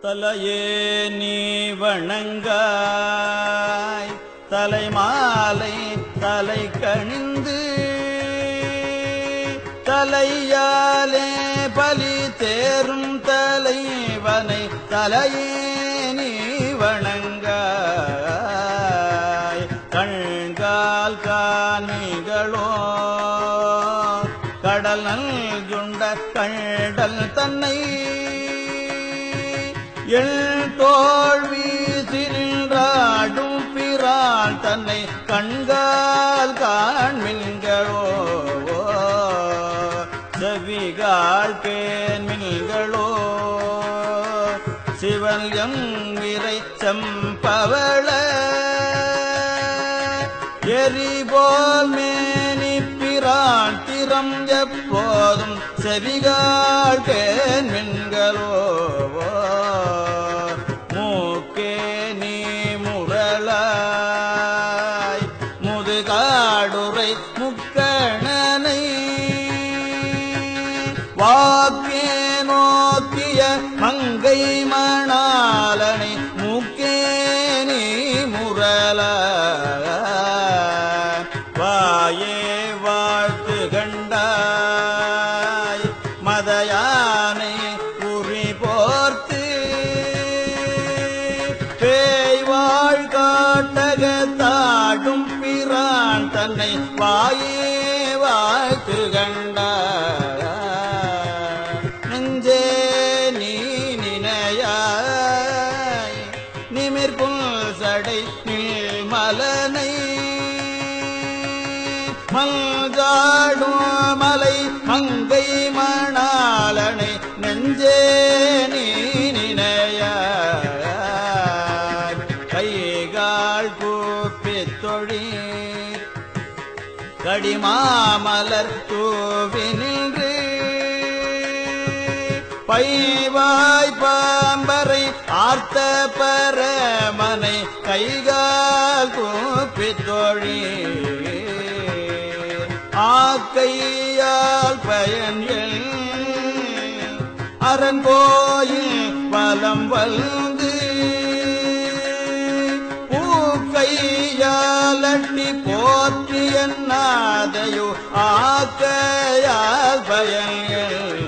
தலையே நீ வணங்காய் தலைமாலை தலை கணிந்து தலையாலே பலி தேரும் தலைவனை தலையே நீ வணங்காய் கண்கால் காணிகளோ கடல் நல்குண்ட கண்டல் தன்னை எள் தோல் வீசின்றாடும் பிரான் தன்னை கண்கால் காண்மின்களோ செவிகால் கேன்மின்களோ சிவன் எங்கிரை செம்பவள எரிபோல் மேனி பிரான் திறம் எப்போதும் செவிகால் கேன்மின்களோ மூக்கே நீ முரளாய் முதுகாடுரை முக்கணனை வாக்கே நோக்கிய மங்கை மணாலனை மூக்கே நீ முரளாய் வாயே வாழ்த்து கண்டாய் மதயானை உரி போர்த்து பேய்வாழ் காட்டக தாடும் பிரான் தன்னை வாயே வாழ்த்து கண்டாய் நெஞ்சே நீ நினையாய் நிமிர்புல் சடை நீள் மலனை மல்காடும் மலை மங்கை மணாலனை நெஞ்சே நீ நினையாய் கைகால் கூப்பித் தொழீர் கடிமாமலர் தூவி நின்று பைவாய் பாம்பரை ஆர்த்த பரமனை கைகால் கூப்பித் தொழீர் ஆக்கையால் பயன் எல் அரண் கோயில் பலம் வந்து பூக்கையாலட்டி போற்றி என்னாதையோ ஆக்கையால் பயன் எல்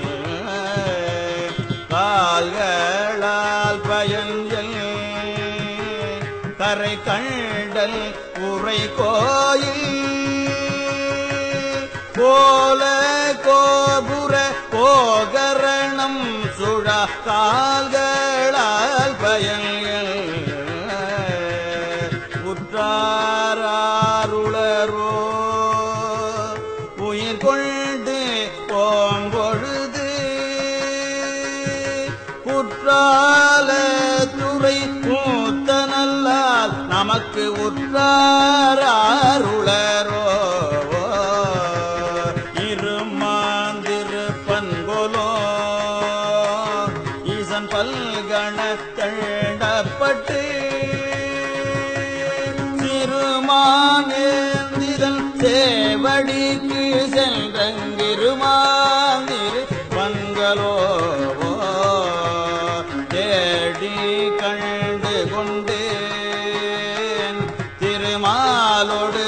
கால்களால் பயன் எல் கரை கண்டல் உரை கோயில் கோல கோபுர கோகரணம் சுழா கால்களால் பயன்கள் உற்றாருளரோ உயிர் கொண்டு போம்பொழுது குற்றால துறை மூத்த நல்லால் நமக்கு உற்றாருளரோ இருமாந்திரு பண்பொலோ ஈசன் பல்கண தண்டப்பட்டு சிறுமானேந்திதன் சேவடிக்கு சென்றங்கிருமாந்திரு பண்களோ தேடி கண்டு கொண்டேன் திருமாலோடு